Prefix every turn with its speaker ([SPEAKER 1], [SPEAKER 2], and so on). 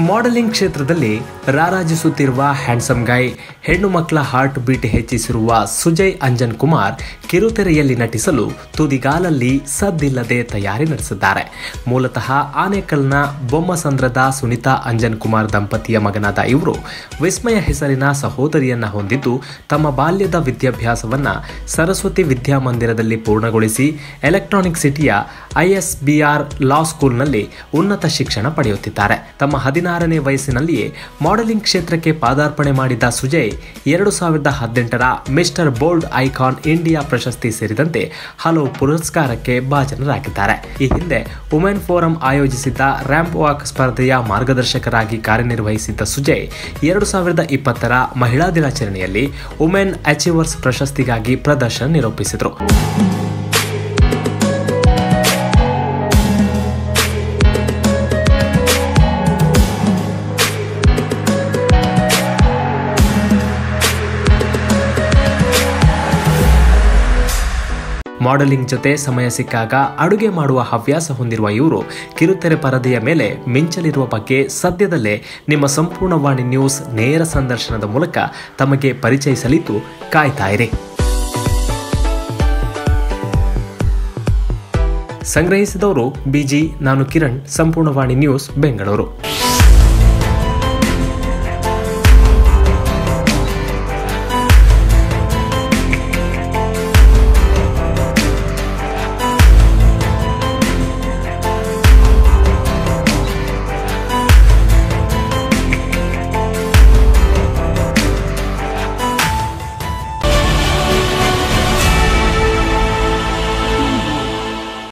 [SPEAKER 1] modelling ಕ್ಷೇತ್ರದಲ್ಲಿ ರಾರಾಜಿಸುತ್ತಿರುವ handsome guy ಹೆಣ್ಣು ಮಕ್ಕಳ ಹಾರ್ಟ್ ಬೀಟ್ ಹೆಚ್ಚಿಸಿರುವ ಸುಜಯ್ ಅಂಜನ್ ಕುಮಾರ್ ಕಿರುತೆರೆಯಲ್ಲಿ ನಟಿಸಲು ತುದಿಗಾಲಲ್ಲಿ ಸದ್ದಿಲ್ಲದೆ ತಯಾರಿ ನಡೆಸಿದ್ದಾರೆ ಮೂಲತಃ ಆನೇಕಲ್ನ ಬೊಮ್ಮಸಂದ್ರದ ಸುನಿತಾ ಅಂಜನ್ ಕುಮಾರ್ ದಂಪತಿಯ ಮಗನಾದ ಇವರು ವಿಸ್ಮಯ ಹೆಸರಿನ ಸಹೋದರಿಯನ್ನ ಹೊಂದಿದ್ದು ತಮ್ಮ ಬಾಲ್ಯದ ವಿದ್ಯಾಭ್ಯಾಸವನ್ನ ಸರಸ್ವತಿ ವಿದ್ಯಾಮಂದಿರದಲ್ಲಿ ಪೂರ್ಣಗೊಳಿಸಿ ಎಲೆಕ್ಟ್ರಾನಿಕ್ ಸಿಟಿಯ ಐಎಸ್ಬಿಆರ್ ಲಾ ಸ್ಕೂಲ್ನಲ್ಲಿ ಉನ್ನತ ಶಿಕ್ಷಣ ಪಡೆಯುತ್ತಿದ್ದಾರೆ ತಮ್ಮ ಹದಿನಾರನೇ ವಯಸ್ಸಿನಲ್ಲಿಯೇ ಮಾಡೆಲಿಂಗ್ ಕ್ಷೇತ್ರಕ್ಕೆ ಪಾದಾರ್ಪಣೆ ಮಾಡಿದ ಸುಜಯ್ ಎರಡು ಸಾವಿರದ ಹದಿನೆಂಟರ ಮಿಸ್ಟರ್ ಬೋಲ್ಡ್ ಐಕಾನ್ ಇಂಡಿಯಾ ಪ್ರಶಸ್ತಿ ಸೇರಿದಂತೆ ಹಲವು ಪುರಸ್ಕಾರಕ್ಕೆ ಭಾಜನರಾಗಿದ್ದಾರೆ ಈ ಹಿಂದೆ ವುಮೆನ್ ಫೋರಂ ಆಯೋಜಿಸಿದ್ದ ರ್ಯಾಂಪ್ ವಾಕ್ ಸ್ಪರ್ಧೆಯ ಮಾರ್ಗದರ್ಶಕರಾಗಿ ಕಾರ್ಯನಿರ್ವಹಿಸಿದ್ದ ಸುಜಯ್ ಎರಡು ಸಾವಿರದ ಇಪ್ಪತ್ತರ ಮಹಿಳಾ ದಿನಾಚರಣೆಯಲ್ಲಿ ವುಮೆನ್ ಅಚೀವರ್ಸ್ ಪ್ರಶಸ್ತಿಗಾಗಿ ಪ್ರದರ್ಶನ ನಿರೂಪಿಸಿದರು ಮಾಡೆಲಿಂಗ್ ಜೊತೆ ಸಮಯ ಸಿಕ್ಕಾಗ ಅಡುಗೆ ಮಾಡುವ ಹವ್ಯಾಸ ಹೊಂದಿರುವ ಇವರು ಕಿರುತೆರೆ ಪರದೆಯ ಮೇಲೆ ಮಿಂಚಲಿರುವ ಬಗ್ಗೆ ಸದ್ಯದಲ್ಲೇ ನಿಮ್ಮ ಸಂಪೂರ್ಣವಾಣಿ ನ್ಯೂಸ್ ನೇರ ಸಂದರ್ಶನದ ಮೂಲಕ ತಮಗೆ ಪರಿಚಯಿಸಲಿದ್ದು ಕಾಯ್ತಾ ಇರಿ ಸಂಗ್ರಹಿಸಿದವರು ಬಿಜಿ ನಾನು ಕಿರಣ್ ಸಂಪೂರ್ಣವಾಣಿ ನ್ಯೂಸ್ ಬೆಂಗಳೂರು